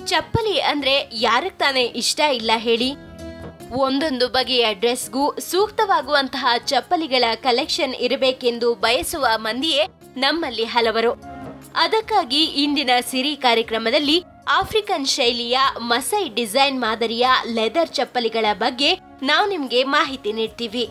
ಚಪ್ಪಲಿ ಅಂದ್ರೆ ಯಾರಕ್ ತಾನೇ ಇಷ್ಟ ಇಲ್ಲ ಹೇಳಿ ಒಂದೊಂದು ಬಗೆಯ ಡ್ರೆಸ್ಗೂ ಸೂಕ್ತವಾಗುವಂತಹ ಚಪ್ಪಲಿಗಳ ಕಲೆಕ್ಷನ್ ಇರಬೇಕೆಂದು ಬಯಸುವ ಮಂದಿಯೇ ನಮ್ಮಲ್ಲಿ ಹಲವರು ಅದಕ್ಕಾಗಿ ಇಂದಿನ ಸಿರಿ ಕಾರ್ಯಕ್ರಮದಲ್ಲಿ ಆಫ್ರಿಕನ್ ಶೈಲಿಯ ಮಸೈ ಡಿಸೈನ್ ಮಾದರಿಯ ಲೆದರ್ ಚಪ್ಪಲಿಗಳ ಬಗ್ಗೆ ನಾವು ನಿಮ್ಗೆ ಮಾಹಿತಿ ನೀಡ್ತೀವಿ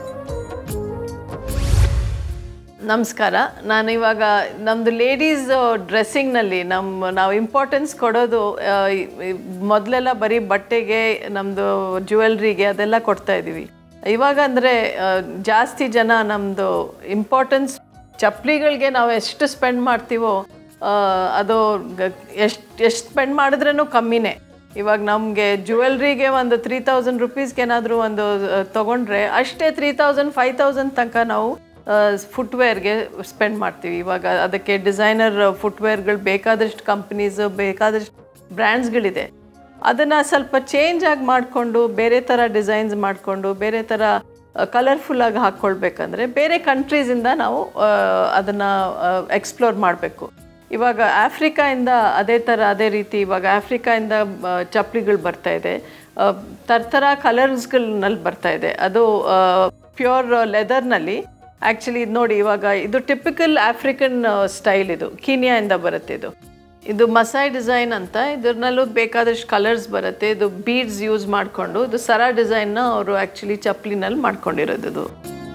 ನಮಸ್ಕಾರ ನಾನು ಇವಾಗ ನಮ್ಮದು ಲೇಡೀಸ್ ಡ್ರೆಸ್ಸಿಂಗ್ನಲ್ಲಿ ನಮ್ಮ ನಾವು ಇಂಪಾರ್ಟೆನ್ಸ್ ಕೊಡೋದು ಆ, ಈ- ಈ ಮೊದಲೆಲ್ಲ ಬರೀ ಬಟ್ಟೆಗೆ ನಮ್ಮದು ಜ್ಯುವೆಲ್ರಿಗೆ ಅದೆಲ್ಲ ಕೊಡ್ತಾ ಇದ್ದೀವಿ ಇವಾಗ ಅಂದರೆ ಜಾಸ್ತಿ ಜನ ನಮ್ಮದು ಇಂಪಾರ್ಟೆನ್ಸ್ ಚಪ್ಪಲಿಗಳಿಗೆ ನಾವು ಎಷ್ಟು ಸ್ಪೆಂಡ್ ಮಾಡ್ತೀವೋ ಆ, ಅದು ಎಷ್ಟು ಎಷ್ಟು ಸ್ಪೆಂಡ್ ಮಾಡಿದ್ರೂ ಕಮ್ಮಿನೇ ಇವಾಗ ನಮಗೆ ಜ್ಯುವೆಲ್ರಿಗೆ ಒಂದು ತ್ರೀ ತೌಸಂಡ್ ರುಪೀಸ್ಗೆ ಏನಾದರೂ ಒಂದು ಆ, ತಗೊಂಡ್ರೆ ಅಷ್ಟೇ ತ್ರೀ ತೌಸಂಡ್ ಫೈವ್ ತೌಸಂಡ್ ತನಕ ನಾವು ಫುಟ್ವೇರ್ಗೆ ಸ್ಪೆಂಡ್ ಮಾಡ್ತೀವಿ ಇವಾಗ ಅದಕ್ಕೆ ಡಿಸೈನರ್ ಫುಟ್ವೇರ್ಗಳು ಬೇಕಾದಷ್ಟು ಕಂಪ್ನೀಸ್ ಬೇಕಾದಷ್ಟು ಬ್ರ್ಯಾಂಡ್ಸ್ಗಳಿದೆ ಅದನ್ನು ಸ್ವಲ್ಪ ಚೇಂಜ್ ಆಗಿ ಮಾಡಿಕೊಂಡು ಬೇರೆ ಥರ ಡಿಸೈನ್ಸ್ ಮಾಡಿಕೊಂಡು ಬೇರೆ ಥರ ಕಲರ್ಫುಲ್ಲಾಗಿ ಹಾಕ್ಕೊಳ್ಬೇಕಂದ್ರೆ ಬೇರೆ ಕಂಟ್ರೀಸಿಂದ ನಾವು ಅದನ್ನು ಎಕ್ಸ್ಪ್ಲೋರ್ ಮಾಡಬೇಕು ಇವಾಗ ಆಫ್ರಿಕಾಯಿಂದ ಅದೇ ಥರ ಅದೇ ರೀತಿ ಇವಾಗ ಆಫ್ರಿಕಾಯಿಂದ ಚಪ್ಪಲಿಗಳು ಬರ್ತಾ ಇದೆ ಥರ ಕಲರ್ಸ್ಗಳಲ್ಲಿ ಬರ್ತಾ ಇದೆ ಅದು ಪ್ಯೂರ್ ಲೆದರ್ನಲ್ಲಿ ಆ್ಯಕ್ಚುಲಿ ಇದು ನೋಡಿ ಇವಾಗ ಇದು ಟಿಪಿಕಲ್ ಆಫ್ರಿಕನ್ ಸ್ಟೈಲ್ ಇದು ಕೀನಿಯಾಯಿಂದ ಬರುತ್ತೆ ಇದು ಇದು ಮಸಾಯ್ ಡಿಸೈನ್ ಅಂತ ಇದ್ರಲ್ಲೂ ಬೇಕಾದಷ್ಟು ಕಲರ್ಸ್ ಬರುತ್ತೆ ಇದು ಬೀಡ್ಸ್ ಯೂಸ್ ಮಾಡಿಕೊಂಡು ಇದು ಸರ ಡಿಸೈನ್ನ ಅವರು ಆ್ಯಕ್ಚುಲಿ ಚಪ್ಪಲಿನಲ್ಲಿ ಮಾಡ್ಕೊಂಡಿರೋದು ಇದು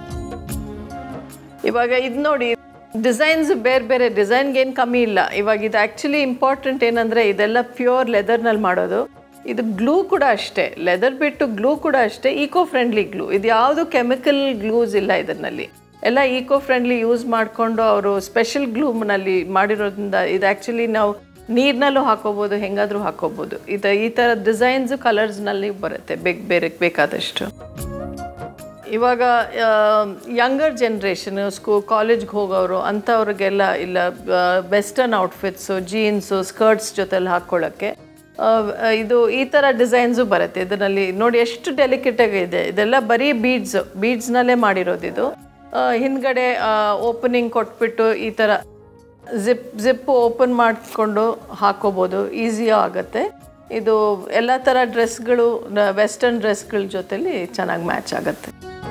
ಇವಾಗ ಇದು ನೋಡಿ ಡಿಸೈನ್ಸ್ ಬೇರೆ ಬೇರೆ ಡಿಸೈನ್ಗೆ ಏನು ಕಮ್ಮಿ ಇಲ್ಲ ಇವಾಗ ಇದು ಆ್ಯಕ್ಚುಲಿ ಇಂಪಾರ್ಟೆಂಟ್ ಏನಂದರೆ ಇದೆಲ್ಲ ಪ್ಯೂರ್ ಲೆದರ್ನಲ್ಲಿ ಮಾಡೋದು ಇದು ಗ್ಲೂ ಕೂಡ ಅಷ್ಟೇ ಲೆದರ್ ಬಿಟ್ಟು ಗ್ಲೂ ಕೂಡ ಅಷ್ಟೇ ಈಕೋ ಫ್ರೆಂಡ್ಲಿ ಗ್ಲೂ ಇದು ಯಾವುದು ಕೆಮಿಕಲ್ ಗ್ಲೂಸ್ ಇಲ್ಲ ಇದರಲ್ಲಿ ಎಲ್ಲ ಈಕೋ ಫ್ರೆಂಡ್ಲಿ ಯೂಸ್ ಮಾಡಿಕೊಂಡು ಅವರು ಸ್ಪೆಷಲ್ ಗ್ಲೂಮ್ನಲ್ಲಿ ಮಾಡಿರೋದ್ರಿಂದ ಇದು ಆ್ಯಕ್ಚುಲಿ ನಾವು ನೀರಿನಲ್ಲೂ ಹಾಕೋಬೋದು ಹೆಂಗಾದರೂ ಹಾಕೋಬೋದು ಇದು ಈ ಥರ ಡಿಸೈನ್ಸು ಕಲರ್ಸ್ನಲ್ಲಿ ಬರುತ್ತೆ ಬೇಕ್ ಬೇರೆ ಬೇಕಾದಷ್ಟು ಇವಾಗ ಯಂಗರ್ ಜನ್ರೇಷನ್ ಸ್ಕೂ ಕಾಲೇಜ್ಗೆ ಹೋಗೋರು ಅಂಥವ್ರಿಗೆಲ್ಲ ಇಲ್ಲ ವೆಸ್ಟರ್ನ್ ಔಟ್ಫಿಟ್ಸು ಜೀನ್ಸು ಸ್ಕರ್ಟ್ಸ್ ಜೊತೆಲಿ ಹಾಕ್ಕೊಳ್ಳೋಕ್ಕೆ ಆ, ಇದು ಈ ಥರ ಡಿಸೈನ್ಸು ಬರುತ್ತೆ ಇದರಲ್ಲಿ ನೋಡಿ ಎಷ್ಟು ಡೆಲಿಕೇಟಾಗಿ ಇದೆ ಇದೆಲ್ಲ ಬರೀ ಬೀಡ್ಸ್ ಬೀಡ್ಸ್ನಲ್ಲೇ ಮಾಡಿರೋದು ಇದು ಆ, ಹಿಂದ್ಗಡೆ ಓಪನಿಂಗ್ ಕೊಟ್ಬಿಟ್ಟು ಈ ಥರ ಜಿಪ್ ಜಿಪ್ ಓಪನ್ ಮಾಡಿಕೊಂಡು ಹಾಕೋಬೋದು ಈಸಿಯೂ ಆಗುತ್ತೆ ಇದು ಎಲ್ಲ ಥರ ಡ್ರೆಸ್ಗಳು ವೆಸ್ಟರ್ನ್ ಡ್ರೆಸ್ಗಳ ಜೊತೆಲಿ ಚೆನ್ನಾಗಿ ಮ್ಯಾಚ್ ಆಗುತ್ತೆ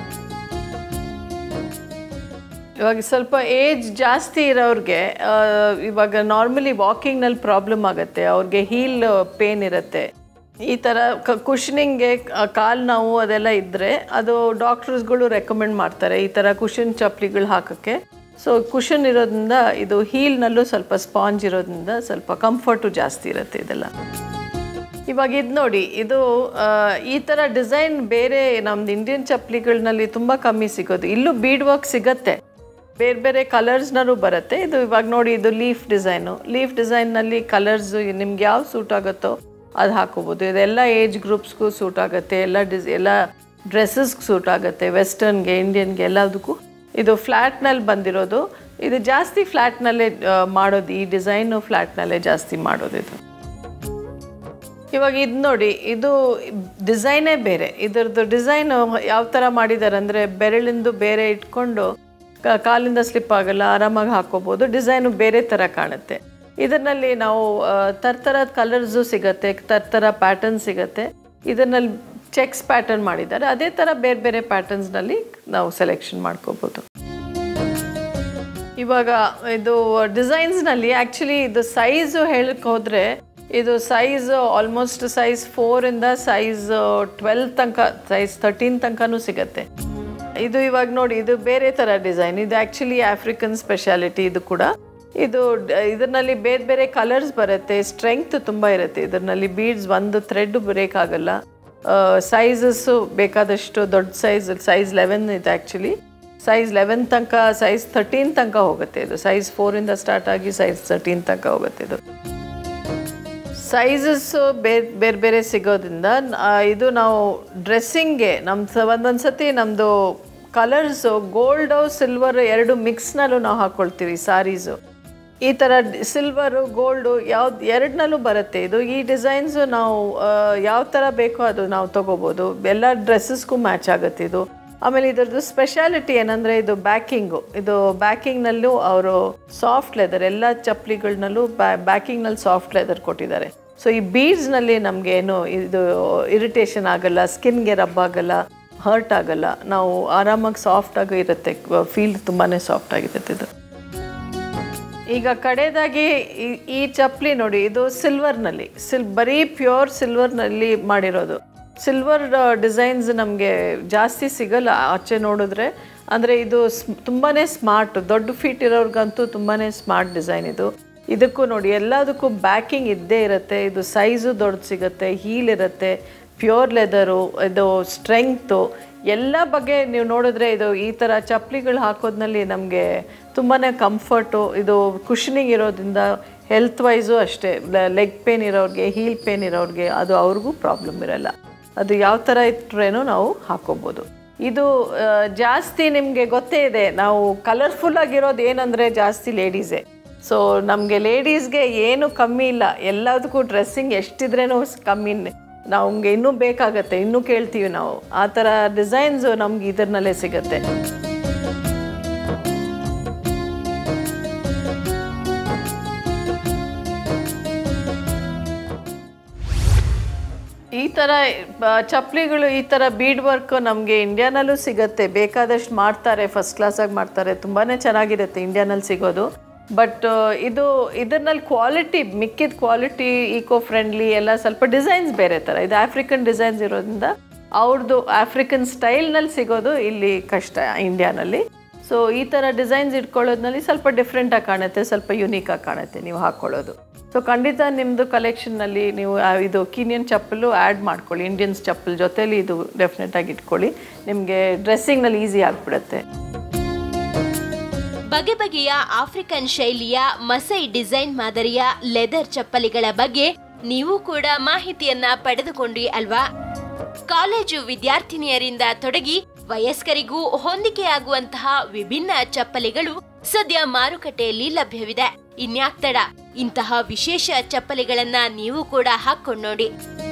ಇವಾಗ ಸ್ವಲ್ಪ ಏಜ್ ಜಾಸ್ತಿ ಇರೋರಿಗೆ ಆ, ಇವಾಗ ನಾರ್ಮಲಿ ವಾಕಿಂಗ್ನಲ್ಲಿ ಪ್ರಾಬ್ಲಮ್ ಆಗುತ್ತೆ ಅವ್ರಿಗೆ ಹೀಲ್ ಪೇನ್ ಇರುತ್ತೆ ಈ ಥರ ಕ ಕುಷನಿಂಗ್ಗೆ ಕಾಲು ನೋವು ಅದೆಲ್ಲ ಇದ್ದರೆ ಅದು ಡಾಕ್ಟರ್ಸ್ಗಳು ರೆಕಮೆಂಡ್ ಮಾಡ್ತಾರೆ ಈ ಥರ ಕುಷನ್ ಚಪ್ಪಲಿಗಳು ಹಾಕೋಕ್ಕೆ ಸೊ ಕುಷನ್ ಇರೋದ್ರಿಂದ ಇದು ಹೀಲ್ನಲ್ಲೂ ಸ್ವಲ್ಪ ಸ್ಪಾಂಜ್ ಇರೋದ್ರಿಂದ ಸ್ವಲ್ಪ ಕಂಫರ್ಟು ಜಾಸ್ತಿ ಇರುತ್ತೆ ಇದೆಲ್ಲ ಇವಾಗ ಇದು ನೋಡಿ ಇದು ಆ, ಈ ಥರ ಡಿಸೈನ್ ಬೇರೆ ನಮ್ದು ಇಂಡಿಯನ್ ಚಪ್ಪಲಿಗಳಲ್ಲಿ ತುಂಬ ಕಮ್ಮಿ ಸಿಗೋದು ಇಲ್ಲೂ ಬೀಡ್ ವರ್ಕ್ ಸಿಗತ್ತೆ ಬೇರೆ ಬೇರೆ ಕಲರ್ಸ್ನಲ್ಲೂ ಬರುತ್ತೆ ಇದು ಇವಾಗ ನೋಡಿ ಇದು ಲೀಫ್ ಡಿಸೈನು ಲೀಫ್ ಡಿಸೈನ್ನಲ್ಲಿ ಕಲರ್ಸ್ ನಿಮ್ಗೆ ಯಾವ ಸೂಟ್ ಆಗುತ್ತೋ ಅದು ಹಾಕೋಬೋದು ಇದೆಲ್ಲ ಏಜ್ ಗ್ರೂಪ್ಸ್ಗೂ ಸೂಟ್ ಆಗುತ್ತೆ ಎಲ್ಲ ಡಿಸ್ ಎಲ್ಲ ಡ್ರೆಸ್ಸಸ್ಗೆ ಸೂಟ್ ಆಗುತ್ತೆ ವೆಸ್ಟರ್ನ್ಗೆ ಇಂಡಿಯನ್ಗೆ ಎಲ್ಲದಕ್ಕೂ ಇದು ಫ್ಲ್ಯಾಟ್ನಲ್ಲಿ ಬಂದಿರೋದು ಇದು ಜಾಸ್ತಿ ಫ್ಲ್ಯಾಟ್ನಲ್ಲೇ ಆ, ಮಾಡೋದು ಈ ಡಿಸೈನು ಫ್ಲ್ಯಾಟ್ನಲ್ಲೇ ಜಾಸ್ತಿ ಮಾಡೋದು ಇದು ಇವಾಗ ಇದು ನೋಡಿ ಇದು ಡಿಸೈನೇ ಬೇರೆ ಇದರದ್ದು ಡಿಸೈನು ಯಾವ ಥರ ಮಾಡಿದ್ದಾರೆ ಅಂದರೆ ಬೆರಳಿಂದು ಬೇರೆ ಇಟ್ಕೊಂಡು ಕ- ಕಾಲಿಂದ ಸ್ಲಿಪ್ ಆಗಲ್ಲ ಆರಾಮಾಗಿ ಹಾಕೋಬೋದು ಡಿಸೈನು ಬೇರೆ ಥರ ಕಾಣುತ್ತೆ ಇದರಲ್ಲಿ ನಾವು ತರ್ತರದ ಕಲರ್ಸು ಸಿಗತ್ತೆ ತರ್ತರ ಪ್ಯಾಟರ್ನ್ ಸಿಗತ್ತೆ ಇದರಲ್ಲಿ ಚೆಕ್ಸ್ ಪ್ಯಾಟರ್ನ್ ಮಾಡಿದ್ದಾರೆ ಅದೇ ಥರ ಬೇರೆ ಬೇರೆ ಪ್ಯಾಟರ್ನ್ಸ್ನಲ್ಲಿ ನಾವು ಸೆಲೆಕ್ಷನ್ ಮಾಡ್ಕೋಬೋದು ಇವಾಗ ಇದು ಡಿಸೈನ್ಸ್ನಲ್ಲಿ ಆ್ಯಕ್ಚುಲಿ ಇದು ಸೈಜು ಹೇಳಕ್ಕೆ ಹೋದರೆ ಇದು ಸೈಜ್ ಆಲ್ಮೋಸ್ಟ್ ಸೈಜ್ ಫೋರಿಂದ ಸೈಜ್ ಟ್ವೆಲ್ ತನಕ ಸೈಜ್ ತರ್ಟೀನ್ ತನಕನೂ ಸಿಗತ್ತೆ ಇದು ಇವಾಗ ನೋಡಿ ಇದು ಬೇರೆ ಥರ ಡಿಸೈನ್ ಇದು ಆ್ಯಕ್ಚುಲಿ ಆಫ್ರಿಕನ್ ಸ್ಪೆಷಾಲಿಟಿ ಇದು ಕೂಡ ಇದು ಡ- ಇದರಲ್ಲಿ ಬೇರೆ ಬೇರೆ ಕಲರ್ಸ್ ಬರುತ್ತೆ ಸ್ಟ್ರೆಂಗ್ತ್ ತುಂಬ ಇರುತ್ತೆ ಇದರಲ್ಲಿ ಬೀಡ್ಸ್ ಒಂದು ಥ್ರೆಡ್ ಬ್ರೇಕ್ ಆಗಲ್ಲ ಸೈಜಸ್ಸು ಬೇಕಾದಷ್ಟು ದೊಡ್ಡ ಸೈಜ್ ಸೈಜ್ ಲೆವೆನ್ ಇದೆ ಆ್ಯಕ್ಚುಲಿ ಸೈಜ್ ಲೆವೆನ್ ತನಕ ಸೈಜ್ ತರ್ಟೀನ್ ತನಕ ಹೋಗುತ್ತೆ ಇದು ಸೈಜ್ ಫೋರಿಂದ ಸ್ಟಾರ್ಟ್ ಆಗಿ ಸೈಜ್ ತರ್ಟೀನ್ ತನಕ ಹೋಗುತ್ತೆ ಇದು ಸೈಜಸ್ಸು ಬೇರೆ ಬೇರೆ ಬೇರೆ ಸಿಗೋದ್ರಿಂದ ಆ, ಇದು ನಾವು ಡ್ರೆಸ್ಸಿಂಗ್ಗೆ ನಮ್ಮ ಸ ಒಂದೊಂದು ಸತಿ ನಮ್ಮದು ಕಲರ್ಸು ಗೋಲ್ಡು ಸಿಲ್ವರ್ ಎರಡು ಮಿಕ್ಸ್ನಲ್ಲೂ ನಾವು ಹಾಕ್ಕೊಳ್ತೀವಿ ಸಾರೀಸು ಈ ಥರ ಸಿಲ್ವರು ಗೋಲ್ಡು ಯಾವ್ದು ಎರಡನಲ್ಲೂ ಬರುತ್ತೆ ಇದು ಈ ಡಿಸೈನ್ಸು ನಾವು ಯಾವ ಥರ ಬೇಕೋ ಅದು ನಾವು ತೊಗೋಬೋದು ಎಲ್ಲ ಡ್ರೆಸ್ಸಸ್ಗೂ ಮ್ಯಾಚ್ ಆಗುತ್ತೆ ಇದು ಆಮೇಲೆ ಇದರದ್ದು ಸ್ಪೆಷಾಲಿಟಿ ಏನಂದರೆ ಇದು ಬ್ಯಾಕಿಂಗು ಇದು ಬ್ಯಾಕಿಂಗ್ನಲ್ಲೂ ಅವರು ಸಾಫ್ಟ್ ಲೆದರ್ ಎಲ್ಲ ಚಪ್ಪಲಿಗಳನ್ನಲ್ಲೂ ಬ್ಯಾ ಬ್ಯಾಕಿಂಗ್ನಲ್ಲಿ ಸಾಫ್ಟ್ ಲೆದರ್ ಕೊಟ್ಟಿದ್ದಾರೆ ಸೊ ಈ ಬೀಡ್ಸ್ನಲ್ಲಿ ನಮಗೆ ಏನು ಇದು ಇರಿಟೇಷನ್ ಆಗಲ್ಲ ಸ್ಕಿನ್ಗೆ ರಬ್ ಆಗಲ್ಲ ಹರ್ಟ್ ಆಗಲ್ಲ ನಾವು ಆರಾಮಾಗಿ ಸಾಫ್ಟಾಗಿ ಇರುತ್ತೆ ಫೀಲ್ ತುಂಬಾ ಸಾಫ್ಟ್ ಆಗಿರುತ್ತೆ ಇದು ಈಗ ಕಡೆದಾಗಿ ಈ- ಈ ಚಪ್ಪಲಿ ನೋಡಿ ಇದು ಸಿಲ್ವರ್ನಲ್ಲಿ ಸಿಲ್ ಬರೀ ಪ್ಯೂರ್ ಸಿಲ್ವರ್ನಲ್ಲಿ ಮಾಡಿರೋದು ಸಿಲ್ವರ್ ಡಿಸೈನ್ಸ್ ನಮಗೆ ಜಾಸ್ತಿ ಸಿಗಲ್ಲ ಆಚೆ ನೋಡಿದ್ರೆ ಅಂದರೆ ಇದು ತುಂಬಾ ಸ್ಮಾರ್ಟ್ ದೊಡ್ಡ ಫೀಟ್ ಇರೋರ್ಗಂತೂ ತುಂಬಾ ಸ್ಮಾರ್ಟ್ ಡಿಸೈನ್ ಇದು ಇದಕ್ಕೂ ನೋಡಿ ಎಲ್ಲದಕ್ಕೂ ಬ್ಯಾಕಿಂಗ್ ಇದ್ದೇ ಇರುತ್ತೆ ಇದು ಸೈಜು ದೊಡ್ಡದು ಸಿಗುತ್ತೆ ಹೀಲ್ ಇರುತ್ತೆ ಪ್ಯೂರ್ ಲೆದರು ಇದು ಸ್ಟ್ರೆಂಗ್ತು ಎಲ್ಲ ಬಗ್ಗೆ ನೀವು ನೋಡಿದ್ರೆ ಇದು ಈ ಥರ ಚಪ್ಪಲಿಗಳು ಹಾಕೋದ್ನಲ್ಲಿ ನಮಗೆ ತುಂಬಾ ಕಂಫರ್ಟು ಇದು ಕುಷನಿಂಗ್ ಇರೋದ್ರಿಂದ ಹೆಲ್ತ್ ವೈಸು ಅಷ್ಟೇ ಲೆಗ್ ಪೇನ್ ಇರೋರಿಗೆ ಹೀಲ್ ಪೇನ್ ಇರೋರಿಗೆ ಅದು ಅವ್ರಿಗೂ ಪ್ರಾಬ್ಲಮ್ ಇರಲ್ಲ ಅದು ಯಾವ ಥರ ಇಟ್ಟರೇನೂ ನಾವು ಹಾಕೋಬೋದು ಇದು ಆ, ಜಾಸ್ತಿ ನಿಮಗೆ ಗೊತ್ತೇ ಇದೆ ನಾವು ಕಲರ್ಫುಲ್ ಆಗಿರೋದು ಏನಂದರೆ ಜಾಸ್ತಿ ಲೇಡೀಸೇ ಸೊ ನಮಗೆ ಲೇಡೀಸ್ಗೆ ಏನು ಕಮ್ಮಿ ಇಲ್ಲ ಎಲ್ಲದಕ್ಕೂ ಡ್ರೆಸ್ಸಿಂಗ್ ಎಷ್ಟಿದ್ರೇನೂ ಕಮ್ಮಿನೇ ನಮಗೆ ಇನ್ನೂ ಬೇಕಾಗತ್ತೆ ಇನ್ನೂ ಕೇಳ್ತೀವಿ ನಾವು ಆ ಥರ ಡಿಸೈನ್ಸು ನಮ್ಗೆ ಇದರಲ್ಲೇ ಸಿಗುತ್ತೆ ಈ ಥರ ಬ- ಚಪ್ಪಲಿಗಳು ಈ ಥರ ಬೀಡ್ ವರ್ಕ್ ನಮಗೆ ಇಂಡಿಯಾನಲ್ಲೂ ಸಿಗುತ್ತೆ ಬೇಕಾದಷ್ಟು ಮಾಡ್ತಾರೆ ಫಸ್ಟ್ ಕ್ಲಾಸಾಗಿ ಮಾಡ್ತಾರೆ ತುಂಬಾ ಚೆನ್ನಾಗಿರುತ್ತೆ ಇಂಡಿಯಾನಲ್ಲಿ ಸಿಗೋದು ಬಟ್ ಇದು ಇದರಲ್ಲಿ ಕ್ವಾಲಿಟಿ ಮಿಕ್ಕಿದ ಕ್ವಾಲಿಟಿ ಈಕೋ ಫ್ರೆಂಡ್ಲಿ ಎಲ್ಲ ಸ್ವಲ್ಪ ಡಿಸೈನ್ಸ್ ಬೇರೆ ಥರ ಇದು ಆಫ್ರಿಕನ್ ಡಿಸೈನ್ಸ್ ಇರೋದ್ರಿಂದ ಅವ್ರದ್ದು ಆಫ್ರಿಕನ್ ಸ್ಟೈಲ್ನಲ್ಲಿ ಸಿಗೋದು ಇಲ್ಲಿ ಕಷ್ಟ ಇಂಡಿಯಾನಲ್ಲಿ ಸೊ ಈ ಥರ ಡಿಸೈನ್ಸ್ ಇಟ್ಕೊಳ್ಳೋದ್ರಲ್ಲಿ ಸ್ವಲ್ಪ ಡಿಫ್ರೆಂಟಾಗಿ ಕಾಣುತ್ತೆ ಸ್ವಲ್ಪ ಯುನೀಕಾಗಿ ಕಾಣುತ್ತೆ ನೀವು ಹಾಕ್ಕೊಳ್ಳೋದು ಸೊ ಖಂಡಿತ ನಿಮ್ಮದು ಕಲೆಕ್ಷನ್ನಲ್ಲಿ ನೀವು ಆ ಇದು ಕೀನಿಯನ್ ಚಪ್ಪಲು ಆ್ಯಡ್ ಮಾಡ್ಕೊಳ್ಳಿ ಇಂಡಿಯನ್ಸ್ ಚಪ್ಪಲ್ ಜೊತೆಲಿ ಇದು ಡೆಫಿನೆಟಾಗಿ ಇಟ್ಕೊಳ್ಳಿ ನಿಮಗೆ ಡ್ರೆಸ್ಸಿಂಗ್ನಲ್ಲಿ ಈಸಿ ಆಗಿಬಿಡುತ್ತೆ ಬಗೆ ಬಗೆಯ ಆಫ್ರಿಕನ್ ಶೈಲಿಯ ಮಸೈ ಡಿಸೈನ್ ಮಾದರಿಯ ಲೆದರ್ ಚಪ್ಪಲಿಗಳ ಬಗ್ಗೆ ನೀವು ಕೂಡ ಮಾಹಿತಿಯನ್ನ ಪಡೆದುಕೊಂಡ್ರಿ ಅಲ್ವಾ ಕಾಲೇಜು ವಿದ್ಯಾರ್ಥಿನಿಯರಿಂದ ತೊಡಗಿ ವಯಸ್ಕರಿಗೂ ಹೊಂದಿಕೆಯಾಗುವಂತಹ ವಿಭಿನ್ನ ಚಪ್ಪಲಿಗಳು ಸದ್ಯ ಮಾರುಕಟ್ಟೆಯಲ್ಲಿ ಲಭ್ಯವಿದೆ ಇನ್ಯಾಕ್ ತಡ ಇಂತಹ ವಿಶೇಷ ಚಪ್ಪಲಿಗಳನ್ನ ನೀವು ಕೂಡ ಹಾಕೊಂಡ್ ನೋಡಿ